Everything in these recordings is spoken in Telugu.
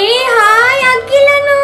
ఏ హాయ్ అఖిలను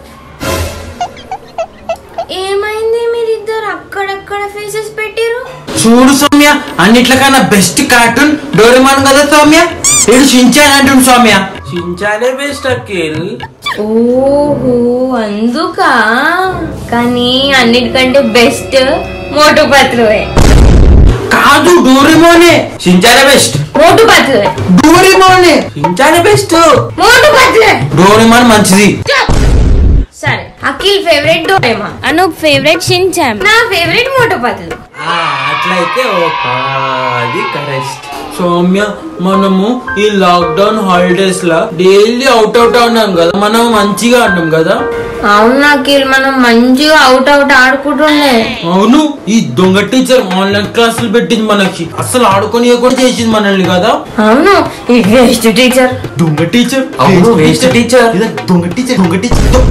ఏమైంది మీరిద్దరు అక్కడక్కడ ఫేసెస్ పెట్టిరు చూడు సౌమ్య అన్నిట్లకన్నా బెస్ట్ కార్టూన్ డోరేమాన్ కదా సౌమ్య వీడు షించాన్ అంటుండు సౌమ్య చించానే బెస్ట్ అఖిల్ ఓహో అందుకా కానీ అన్నిటికంటే బెస్ట్ మోటు పత్రువే కాదు డోరేమోనే చించానే బెస్ట్ మోటు పత్రువే డోరేమోనే చించానే బెస్ట్ మోటు పత్రువే డోరేమాన్ మంచిది సరే Akhil favourite Doraemon Anoop favourite Shinchan నా ఫేవరెట్ మోటు పత్రు ఆ, అట్లయితే ఓకే. ఆ, అది కరెక్ట్ సౌమ్య మనము ఈ లాక్డౌన్ హాలిడేస్ లా డైలీ అవుట్ అవుట్ ఉన్నాం కదా మనం మంచిగా ఆడినాం కదా అవును అఖిల్ మనం మంచిగా అవుట్ అవుట్ ఆడుకుంటుండే అవును ఈ దొంగ టీచర్ ఆన్లైన్ క్లాసులు పెట్టింది మనకి అసలు ఆడుకొని కూడా చేసింది మనల్ని కదా అవును ఈ వేస్ట్ టీచర్ దొంగ టీచర్ అవును, waste teacher. ఇదే దొంగ టీచర్ దొంగ టీచర్ దొ-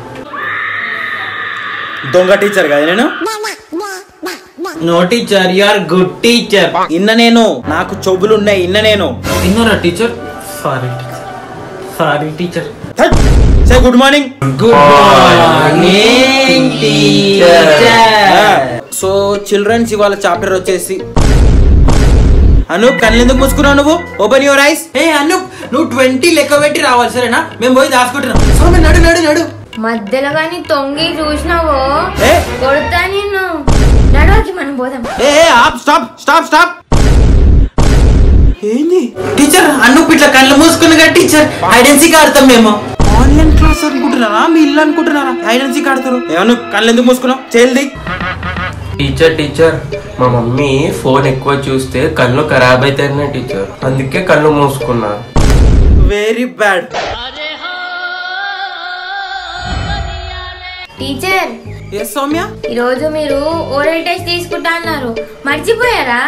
దొంగ టీచర్ కదా నేను no teacher you are good teacher ఇన్న నేను నాకు చెవులు ఉన్నాయి ఇన్న నేను విన్నారా teacher sorry teacher sorry teacher say good morning good morning teacher so childrens ఇవాళ చాప్టర్ వచ్చేసి అను కళ్ళు ఎందుకు మూసుకున్నావు నువ్వు ఓపెన్ యువర్ ఐస్ ఏ అను నువ్వు ట్వంటీ లెక్క పెట్టి రావాలి సరేనా మేము పోయి దాచుకుంటున్నాం సౌమ్య నడు నడు నడు మధ్యలో కానీ తొంగి చూసినావో ఏ? కొడతా నిన్ను నడవకి మనం పోదాం ఏ ఆప్ స్టాప్ స్టాప్ స్టాప్ ఏంది టీచర్ అన్ను ఇట్లా కళ్ళు మూసుకున్నగా టీచర్ ఐడెన్సీ ఆడతాం మేము ఆన్లైన్ క్లాస్ అనుకుంటున్నారా మీ ఇల్లు అనుకుంటున్నారా ఐడెన్సీ ఆడతారు ఏమను కళ్ళు ఎందుకు మూసుకున్నావు చేల్ది టీచర్ టీచర్ మా మమ్మీ ఫోన్ ఎక్కువ చూస్తే కళ్ళు ఖరాబ్ అవుతాయన్న టీచర్ అందుకే కళ్ళు మూసుకున్నా very bad teacher yes Soumya ఈరోజు మీరు ఓరల్ టెస్ట్ తీసుకుంటా అన్నారు మర్చిపోయారా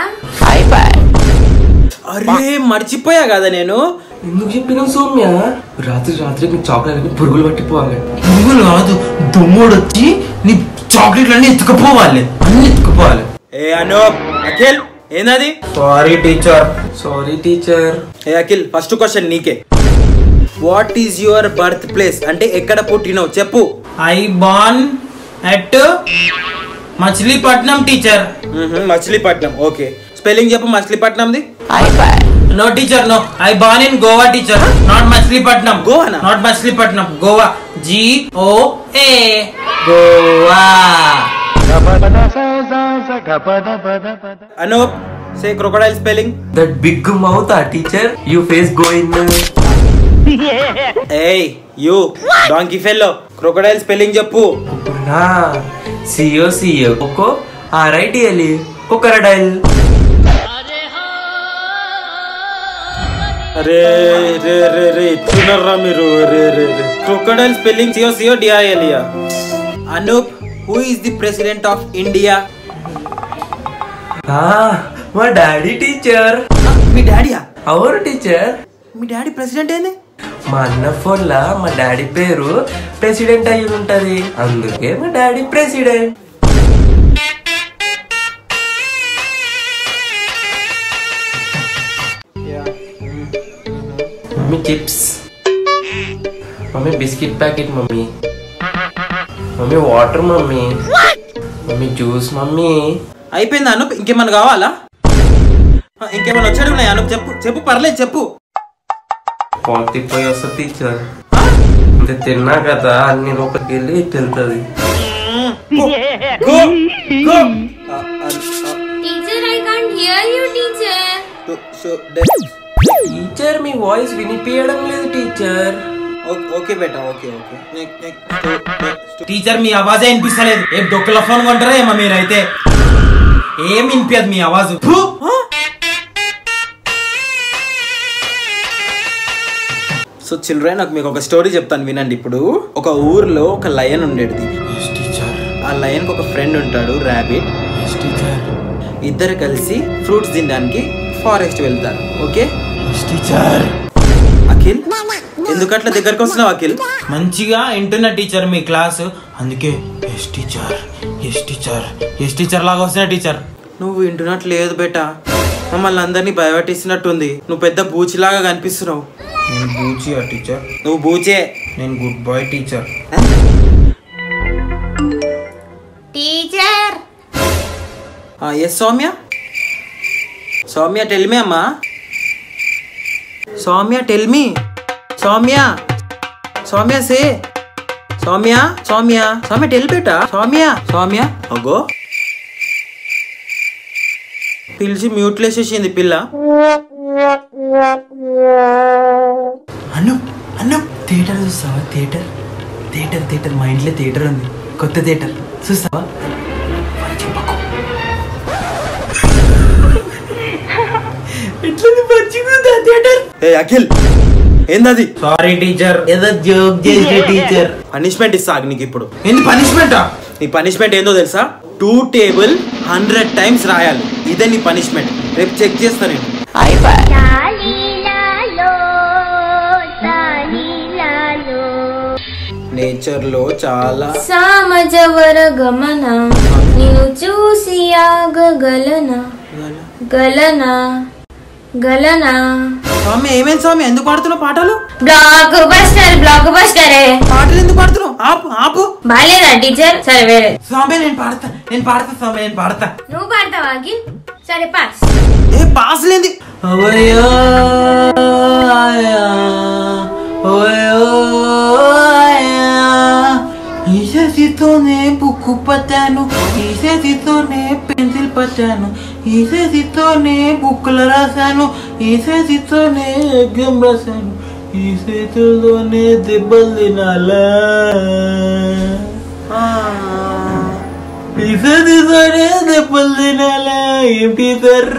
అరే మర్చిపోయా కదా నేను ఎందుకు చెప్పినావు సౌమ్య రాత్రి రాత్రి నీ చాక్లెట్ పురుగులు పట్టిపోవాలి పురుగులు కాదు దొంగోడు వచ్చి నీ చాక్లెట్లన్నీ ఎత్తుకుపోవాలి అన్ని ఎత్తుకుపోవాలి ఏ అనూప్ అఖిల్ ఏందది సారీ టీచర్ సారీ టీచర్ ఏ అఖిల్ ఫస్ట్ క్వశ్చన్ నీకే what is your birth place అంటే ఎక్కడ పుట్టినావు చెప్పు I born at Machilipatnam teacher మ్మ్హ, మచిలీపట్నం ఓకే స్పెల్లింగ్ చెప్పు మచిలీపట్నంది no teacher no I born in Goa teacher not Machilipatnam గోవానా? Not Machilipatnam Goa G O A Goa Anoop say crocodile spelling that big mouth ఆ teacher you face go in ఏయ్ you donkey fellow crocodile spelling చెప్పు నా సియో సియో కోకో ఆర్ఐటి ఎలి కుక్కరడైల్ అరే రే రే రే ఇట్లున్నారా మీరు రే రే రే క్రొకడైల్ స్పెల్లింగ్ సియో సియో డిఐఎలియా Anoop who is the president of India మా డాడీ టీచర్ మీ డాడీయా అవరు టీచర్ మీ డాడీ ప్రెసిడెంట్ ఏంది మా అన్న ఫోన్ లా మా డాడీ పేరు ప్రెసిడెంట్ అయి ఉంటది అందుకే మా daddy president mummy chips mummy biscuit packet mummy mummy water mummy mummy juice mummy అయిపోయింది అనూప్ ఇంకేమన్నా కావాలా ఆ, ఇంకేమన్నా వచ్చాడు ఉన్నాయి అనూప్ చెప్పు చెప్పు పర్లేదు చెప్పు పాలు తిప్పోయి వస్తుంది టీచర్ అంటే తిన్నా కదా అన్ని లోపలికి వెళ్ళి తెలుతుంది go go teacher I can't hear you teacher teacher మీ వాయిస్ వినిపించడం లేదు టీచర్ ఓకే బేటా ఓకే ఓకే టీచర్ మీ ఆవాజే వినిపిస్తలేదు ఏం డొక్కల ఫోన్ కొంటారా ఏమో మీరైతే ఏం వినిపించదు మీ ఆవాజు ఫు! సో చిల్డ్రన్ నాకు మీకు ఒక స్టోరీ చెప్తాను వినండి ఇప్పుడు ఒక ఊర్లో ఒక లయన్ ఉండేది ఆ లయన్ ఒక ఫ్రెండ్ ఉంటాడు ర్యాబిట్ ఇద్దరు కలిసి ఫ్రూట్స్ తినడానికి ఫారెస్ట్ వెళ్తారు ఓకే టీచర్ అఖిల్ ఎందుకట్లా దగ్గరకు వస్తున్నావు అఖిల్ మంచిగా వింటున్న టీచర్ మీ క్లాస్ అందుకే yes teacher yes teacher yes teacher లాగా వస్తున్న టీచర్ నువ్వు వింటున్నట్టు లేదు బేటా మమ్మల్ని అందరినీ భయపెట్టిస్తున్నట్టుంది నువ్వు పెద్ద బూచిలాగా కనిపిస్తున్నావు నేను బూచియా టీచర్ నువ్వు బూచే నేను good boy teacher teacher yes Soumya Soumya tell me అమ్మా Soumya tell me Soumya Soumya say Soumya Soumya Soumya tell బేటా సౌమ్య సౌమ్య అగో పిలిచి మ్యూట్లో వేసేసింది పిల్ల అన్ను అన్ను థియేటర్ చూస్తావా థియేటర్ థియేటర్ థియేటర్ మా ఇంట్లో థియేటర్ ఉంది కొత్త థియేటర్ చూస్తావా ఎట్లుంది మంచిగా ఉందా థియేటర్ ఏ అఖిల్ ఏందది సారీ టీచర్ ఏదో జోక్ చేసే టీచర్ పనిష్మెంట్ ఇస్తా నీకు ఇప్పుడు ఏంది పనిష్మెంటా నీ పనిష్మెంట్ ఏందో తెలుసా టూ టేబుల్ హండ్రెడ్ టైమ్స్ రాయాలి ఇదే నీ పనిష్మెంట్ రేపు చెక్ చేస్తా నేను నేచర్ లో చాలా సామజవర గమన నిన్ను చూసి ఆగగలనా గలనా గలనా స్వామి ఏమేం స్వామి ఎందుకు పాడుతున్నావు పాటలు బ్లాక్ బస్టర్ బ్లాక్ బస్టరే పాటలు ఎందుకు పాడుతున్నావు ఆపు ఆపు బాలేదా టీచర్ సరే వేరే స్వామి నేను పాడతా నేను పాడతా స్వామి నేను పాడతా నువ్వు పాడతావా అఖిల్ సరే పాస్ ఏ పాస్ లేంది ఓయో ఆయా, ఓయో ఆయా. ఈ చేతితోనే బుక్కు పట్టాను ఈ చేతితోనే పెన్సిల్ పట్టాను ఈ చేతితోనే బుక్కులు రాశాను ఈ చేతితోనే ఎగ్జామ్ రాశాను ఈ చేతితోనే దెబ్బలు తినాలా ఆ, ఈ చేతితోనే దెబ్బలు తినాలా ఏం టీచర్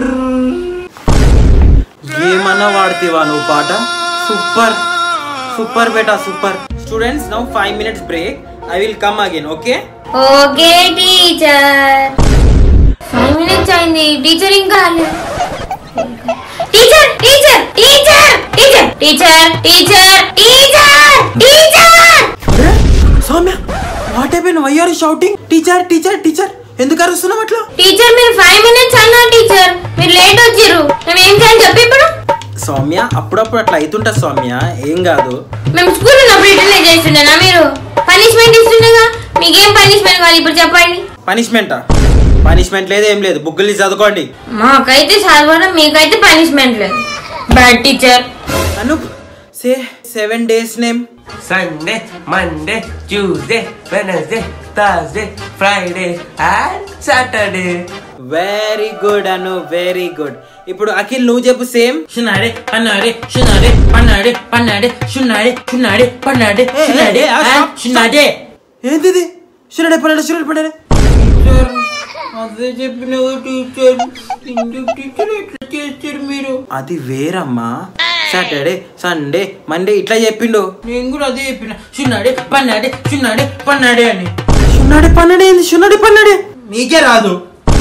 ఏమన్నా వాడుతీవా నువ్వు పాట సూపర్ సూపర్ బేటా super students now five minutes break I will come again okay okay teacher five minutes అయింది టీచర్ ఇంకా రాలేదు. Teacher teacher teacher teacher teacher teacher teacher teacher Soumya what happen why are shouting teacher teacher teacher ఎందుకు అరుస్తున్నావు అట్లా టీచర్ మీరు ఫైవ్ మినిట్స్ అన్నా టీచర్ మీరు లేట్ వచ్చిర్రు మేము ఏం చేయాలి చెప్పి ఇప్పుడు సౌమ్య అప్పుడప్పుడు అట్లా అవుతుంటా సౌమ్య ఏం కాదు మేము స్కూల్ ఉన్నప్పుడు ఇట్లనే చేస్తుండేనా మీరు పనిష్మెంట్ ఇస్తుండగా మీకేం పనిష్మెంట్ కావాలి ఇప్పుడు చెప్పండి పనిష్మెంటా పనిష్మెంట్ లేదు ఏం లేదు బుక్కులు చదువుకోండి మాకైతే చదవడం మీకైతే పనిష్మెంట్ లేదు bad teacher Anu say seven days name Sunday Monday Tuesday Wednesday Thursday Friday and Saturday very good Anu very good ఇప్పుడు అఖిల్ నువ్వు చెప్పు సేమ్ షున్నాడే పన్నాడే షున్నాడే పన్నాడే పన్నాడే షున్నాడే షున్నాడే పన్నాడే ఏ, ఏ, షున్నాడే ఏ, ఆ, అండ్ stop, షున్నాడే ఏంటిది శునడే పడాడు శునడే పడాడు అదే చెప్పిన టీచర్ ఎందుకు టీచర్ ఎట్లా చేస్తారు మీరు అది వేరమ్మా సాటర్డే సండే మండే ఇట్లా చెప్పిండు నేను కూడా అదే చెప్పిన షున్నాడే పన్నాడే షున్నాడే పన్నాడే అని శున్నాడే పన్నడే ఏంది శున్నాడే పన్నడే నీకే రాదు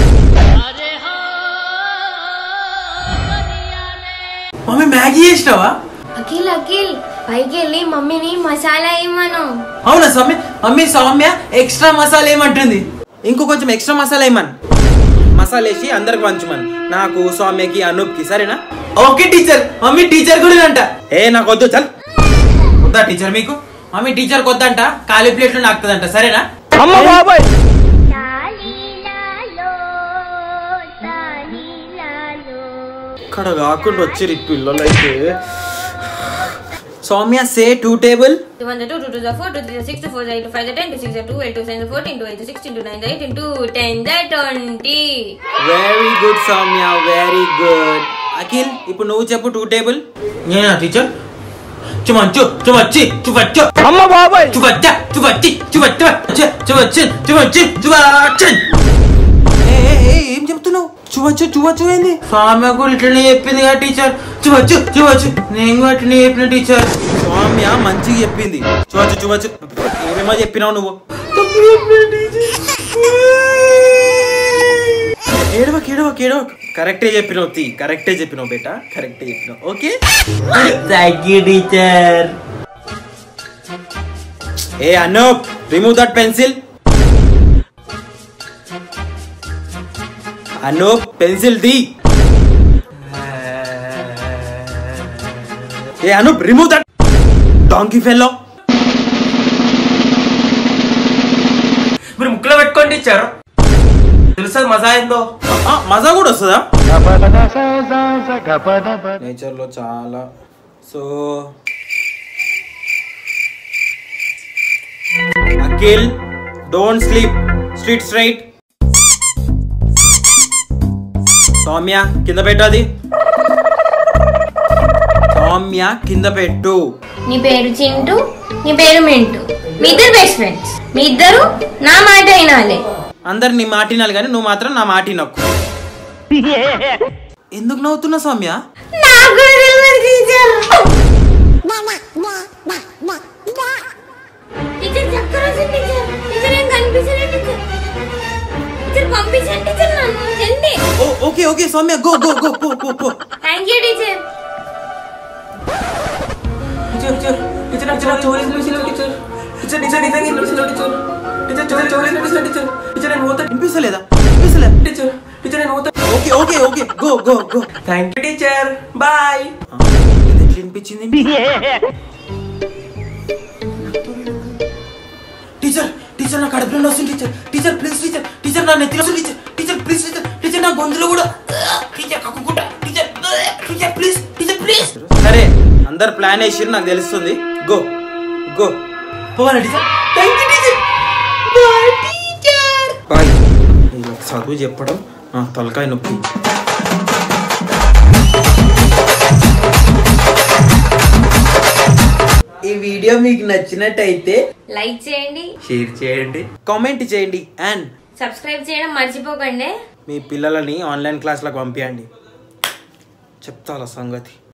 మమ్మీ మ్యాగీ చేసినావా అఖిల్ అఖిల్ పైకి వెళ్ళి మమ్మీని మసాలా ఇవ్వను అవునా సౌమ్య మమ్మీ సౌమ్య ఎక్స్ట్రా మసాలా ఏమంటుంది ఇంకో కొంచెం ఎక్స్ట్రా మసాలా వేయమని మసాలా వేసి అందరికి పంచమని నాకు సౌమ్యకి అనూప్కి సరేనా ఓకే టీచర్ మమ్మీ టీచర్ కూడా అంట ఏ నాకు వద్దు చల్ వద్దా టీచర్ మీకు మమ్మీ టీచర్ కొద్దంట ఖాళీ ప్లేట్లు నాకుతుందంట సరేనా ఇక్కడ కాకుండా వచ్చి పిల్లలు అయితే Soumya say two table Two one the two, two to the four, two three the six, two four the eight, two five the ten, two six the two, eight two seven the fourteen, two eight the sixteen, two nine the eighteen, two ten the twenty. Very good Soumya very good Akhil ఇప్పుడు నువ్వు చెప్పు టూ టేబుల్ నేనా టీచర్ చుమంచు చుమచ్చి చుపచ్చు అమ్మ బాబాయ్ చుపచ్చ చుపచ్చి చుపచ్చ చుపచ్చి చుపచ్చి చుపచ్చన్ ఏ ఏ, ఏ, ఏం చెప్తున్నావు చూవచ్చు చూవచ్చు ఏంది స్వామి కూడా ఇట్లనే చెప్పింది కదా టీచర్ చువచ్చు చువచ్చు నేను కూడా ఇట్లనే చెప్పిన టీచర్ సౌమ్య మంచిగా చెప్పింది చూవచ్చు చూవచ్చు ఏమేమో చెప్పినావు నువ్వు ఏడవక్ ఏడవక్ ఏడవక్ కరెక్టే చెప్పినావు తీ కరెక్టే చెప్పినావు బేటా కరెక్టే చెప్పినావు ఓకే థ్యాంక్ యూ టీచర్ ఏ Anoop remove that pencil Anoop pencil the ఏ Anoop remove that donkey fellow మీరు ముక్కులో పెట్టుకోండి టీచర్ తెలుసా మజా ఏందో మజా కూడా వస్తుందా నేచర్లో చాలా so Akhil don't sleep street straight Soumya కింద పెట్టు అది సౌమ్య కింద పెట్టు నీ పేరు చింటూ నీ పేరు మింటూ మీ ఇద్దరు బెస్ట్ ఫ్రెండ్స్ మీ ఇద్దరు నా మాట వినాలి అందరు నీ మాటినాలి కానీ నువ్వు మాత్రం నా మాటి నొక్కు ఎందుకు నవ్వుతున్నావు సౌమ్య నాకు కూడా తెలియదు టీచర్ టీచర్ చక్కర వచ్చింది టీచర్ టీచర్ ఏం కనిపించలేదు టీచర్ టీచర్ పంపించండి టీచర్ నన్ను జల్దీ ఓ okay okay Soumya go go go పో పో పో thank you teacher teacher teacher teacher నాకు చిన్న చోరీ తెలిసిన టీచర్ టీచర్ టీచర్ నిజంగా తెలిసిన టీచర్ టీచర్ చోరీ చోరీ తెలిసిన టీచర్ టీచర్ నేను పోతా వినిపిస్తలేదా వినిపిస్తలేదు టీచర్ టీచర్ నేను పోతా okay okay okay go go go thank you teacher bye ఇది ఎట్లా వినిపించింది టీచర్ టీచర్ నా కడుపులో వస్తుంది teacher teacher please teacher teacher నా నెత్తిలో వస్తుంది teacher teacher please teacher teacher నా గొంతులో కూడా టీచర్ కక్కుకుంటా teacher teacher please teacher please సరే అందరు ప్లాన్ వేసిరు నాకు తెలుస్తుంది గో గో పోవాలా teacher thank you teacher bye teacher bye వీళ్ళకి చదువు చెప్పడం ఆ, తలకాయ నొప్పి ఈ వీడియో మీకు నచ్చినట్టయితే లైక్ చేయండి షేర్ చేయండి కామెంట్ చేయండి అండ్ సబ్స్క్రైబ్ చేయడం మర్చిపోకండి మీ పిల్లలని ఆన్లైన్ క్లాస్లకు పంపించండి చెప్తాల సంగతి